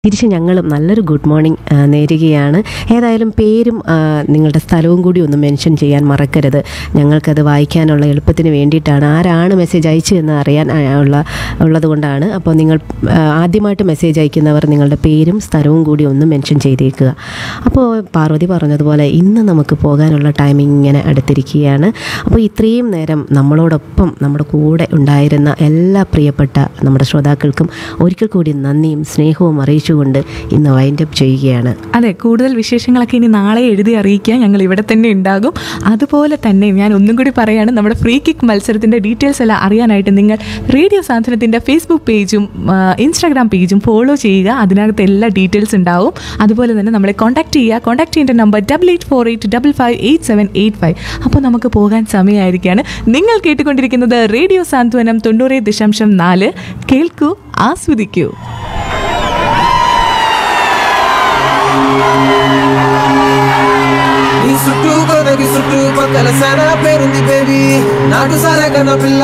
തിരിച്ച് ഞങ്ങളും നല്ലൊരു ഗുഡ് മോർണിംഗ് ആ, നേരുകയാണ് ഏതായാലും പേരും ആ, നിങ്ങളുടെ സ്ഥലവും കൂടി ഒന്ന് മെൻഷൻ ചെയ്യാൻ മറക്കരുത് ഞങ്ങൾക്കത് വായിക്കാനുള്ള എളുപ്പത്തിന് വേണ്ടിയിട്ടാണ് ആരാണ് മെസ്സേജ് അയച്ചു എന്ന് അറിയാൻ ആ, ഉള്ള ഉള്ളതുകൊണ്ടാണ് അപ്പോൾ നിങ്ങൾ ആ, ആദ്യമായിട്ട് മെസ്സേജ് അയക്കുന്നവർ നിങ്ങളുടെ പേരും സ്ഥലവും കൂടി ഒന്ന് മെൻഷൻ ചെയ്തേക്കുക അപ്പോൾ പാർവതി പറഞ്ഞതുപോലെ ഇന്ന് നമുക്ക് പോകാനുള്ള ടൈമിംഗ് ഇങ്ങനെ അടുത്തിരിക്കുകയാണ് അപ്പോൾ ഇത്രയും നേരം നമ്മളോടൊപ്പം നമ്മുടെ കൂടെ ഉണ്ടായിരുന്ന എല്ലാ പ്രിയപ്പെട്ട നമ്മുടെ ശ്രോതാക്കൾക്കും ഒരിക്കൽ കൂടി നന്ദിയും സ്നേഹവും അറിയിച്ചുകൊണ്ട് ഇന്ന് വൈൻഡപ്പ് ചെയ്യുകയാണ് അതെ കൂടുതൽ വിശേഷങ്ങളൊക്കെ ഇനി നാളെ എഴുതി അറിയിക്കാൻ ഞങ്ങൾ ഇവിടെ തന്നെ ഉണ്ടാകും അതുപോലെ തന്നെ ഞാൻ ഒന്നും കൂടി പറയാണ് നമ്മുടെ ഫ്രീ കിക്ക് മത്സരത്തിൻ്റെ ഡീറ്റെയിൽസ് എല്ലാം അറിയാനായിട്ട് നിങ്ങൾ റേഡിയോ സാധനത്തിൻ്റെ ഫേസ്ബുക്ക് പേജും ആ, ഇൻസ്റ്റാഗ്രാം പേജും ഫോളോ ചെയ്യുക അതിനകത്ത് എല്ലാ ഡീറ്റെയിൽസ് ഉണ്ടാവും അതുപോലെ തന്നെ നമ്മളെ കോൺടാക്ട് ചെയ്യുക കോൺടാക്ട് ചെയ്യേണ്ട number double eight four eight double five eight seven eight five അപ്പോൾ നമുക്ക് പോകാൻ സമയമായിരിക്കുകയാണ് നിങ്ങൾ കേട്ടുകൊണ്ടിരിക്കുന്നത് റേഡിയോ സാന്ത്വനം തൊണ്ണൂറ് ദശാംശം നാല് കേൾക്കൂ ആസ്വദിക്കൂ నీ చుట్టూ కొనగి చుట్టూ పక్కల సానా పేరుంది బేబీ నాటు సారా కన్నా పిల్ల